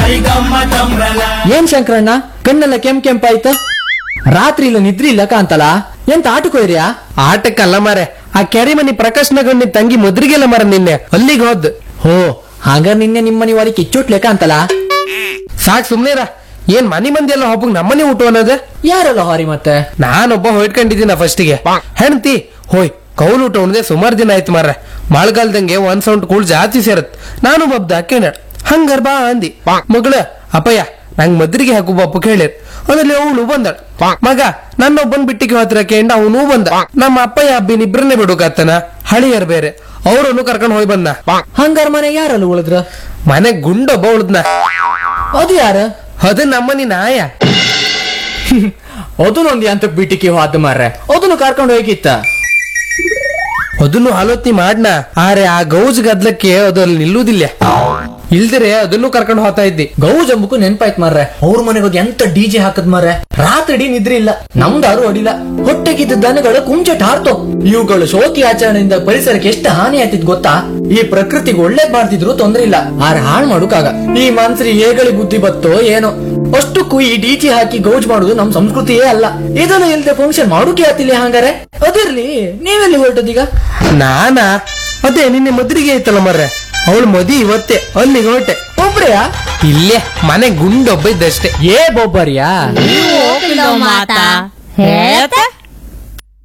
ಭಾರಿ ಗಮ್ಮತ್ತಂಬ್ರಲ ಏನ್ ಶಂಕರಣ್ಣ ಕಣ್ಣೆಲ್ಲ ಕೆಂಪ್ ಕೆಂಪಾಯ್ತು ರಾತ್ರಿ ಇಲ್ಲ ನಿದ್ರಿ ಇಲ್ಲ ಕಾಂತಲ್ಲ ಎಂತ ಆಟಕ್ಕೋಯ್ರಿಯಾ ಆಟಕ್ಕಲ್ಲ ಮಾರೆ ಆ ಕೆರೆ ಮನಿ ಪ್ರಕಾಶ್ನಗೊಂಡಿ ತಂಗಿ ಮುದ್ರಿಗೆಲ್ಲ ಮರ ನಿನ್ನೆ ಅಲ್ಲಿಗೆ ಹೋದ್ ಹೋ ಹಾಗ ನಿನ್ನೆ ನಿಮ್ಮನಿ ವಾರಿ ಕಿಚ್ಚೋಟ್ ಲೆಕ್ಕ ಅಂತಲ್ಲ ಸಾಕ್ ಸುಮ್ನೇರ ಏನ್ ಮನಿ ಮಂದಿ ಎಲ್ಲ ಹಬ್ಬಕ್ ನಮ್ಮನೆ ಊಟ ಅನ್ನೋದು ಯಾರಲ್ಲ ಹಾರಿ ಮತ್ತೆ ನಾನೊಬ್ಬ ಹೊಯ್ಕೊಂಡಿದ್ದೀನ ಫಸ್ಟಿಗೆ ಹೆಣ್ತಿ ಹೋಯ್ ಕೌಲ್ ಊಟ ಉಣ್ದೆ ಸುಮಾರು ದಿನ ಆಯ್ತು ಮಾರ್ರೆ ಮಳೆಗಾಲದಂಗೆ ಒಂದ್ ಸೌಂಡ್ ಕೂಳ್ ಜಾಸ್ತಿ ಸೇರತ್ ನಾನು ಬಬ್ದ ಹಾಕೇನ ಹಂಗಾರ್ ಬಾ ಅಂದಿ ಮಗಳ ಅಪ್ಪಯ್ಯ ನಂಗ್ ಮದ್ರಿಗೆ ಹಾಕು ಬಾಪು ಕೇಳಿರ್ ಅದ್ರಲ್ಲಿ ಅವಳು ಬಂದಳ ಮಗ ನನ್ನೊಬ್ಬನ್ ಬಿಟ್ಟಿಗೆ ಹತ್ರ ಕೇಂಡ ಅವನು ಬಂದ ನಮ್ಮ ಅಪ್ಪಯ್ಯ ಅಬ್ಬಿನ ಇಬ್ರನ್ನೇ ಬಿಡುಕಾತನ ಹಳಿಯರ್ ಬೇರೆ ಅವ್ರನ್ನು ಕರ್ಕೊಂಡ್ ಹೋಗಿ ಬಂದ ಹಂಗಾರ ಮನೆ ಯಾರಲ್ಲ ಉಳಿದ್ರ ಮನೆ ಗುಂಡೊಬ್ಬ ಉಳ್ದ್ನ ಅದು ಯಾರ ಅದು ನಮ್ಮನಿ ನಾಯ ಅದನ್ನೊಂದು ಅಂತ ಬಿಟ್ಟಿಗೆ ಹೋದ ಮಾರ್ರೆ ಅದನ್ನು ಕರ್ಕೊಂಡು ಹೋಗಿತ್ತ ಅದನ್ನು ಆಲೋಚನೆ ಮಾಡ್ನ ಆರೆ ಆ ಗೌಜ್ ಗದ್ಲಕ್ಕೆ ಅದು ಅಲ್ಲಿ ನಿಲ್ಲುವುದಿಲ್ಲ ಇಲ್ದಿರೆ ಅದನ್ನು ಕರ್ಕೊಂಡು ಹೋಗ್ತಾ ಇದ್ದಿ ಗೌಜ್ ಅಂಬಕು ನೆನ್ಪಾಯ್ತು ಮಾರ್ರೆ ಅವ್ರ ಮನೆಗೆ ಹೋಗಿ ಎಂತ ಡಿಜೆ ಹಾಕದ್ ಮಾರ್ರೆ ರಾತ್ರಿ ಇಡೀ ನಿದ್ರೆ ಇಲ್ಲ ನಮ್ದಾರು ಅಡಿಲ್ಲ ಹೊಟ್ಟೆಗಿದ್ದ ದನಗಳು ಕುಂಚಟ ಹಾರ್ತು ಇವುಗಳು ಶೋಕಿ ಆಚರಣೆಯಿಂದ ಪರಿಸರಕ್ಕೆ ಎಷ್ಟು ಹಾನಿ ಆಯ್ತಿದ್ ಗೊತ್ತಾ ಈ ಪ್ರಕೃತಿಗೆ ಒಳ್ಳೇದ್ ಮಾಡ್ತಿದ್ರು ತೊಂದ್ರೆ ಇಲ್ಲ ಆರ ಹಾಳ್ ಮಾಡುಕಾಗ ಈ ಮನ್ಸ್ರಿ ಹೇಗಳಿ ಬುದ್ಧಿ ಬತ್ತೋ ಏನೋ ಅಷ್ಟಕ್ಕೂ ಈ ಡಿಜೆ ಹಾಕಿ ಗೌಜ್ ಮಾಡುದು ನಮ್ ಸಂಸ್ಕೃತಿಯೇ ಅಲ್ಲ ಇದನ್ನ ಇಲ್ದೆ ಫಂಕ್ಷನ್ ಮಾಡೋಕೆ ಆತಿಲ್ಲ ಹಂಗಾರೆ ಅದಿರ್ಲಿ ನೀವೆಲ್ಲಿ ಹೊರಟದೀಗ ನಾನಾ ಅದೇ ನಿನ್ನೆ ಮದ್ರಿಗೆ ಐತಲ್ಲ ಮರ್ರೆ ಅವಳು ಮದಿ ಇವತ್ತೇ ಅಲ್ಲಿಗೆ ಹೊರಟೆ ಒಬ್ರೆಯಾ ಇಲ್ಲೇ ಮನೆ ಗುಂಡೊಬ್ಬ ಇದ್ದಷ್ಟೇ ಏ ಬೊಬ್ಬರಿಯಾ ಹೋಗಿಲ್ಲ ಮಾತಾ ಹೇಳ್ತಾ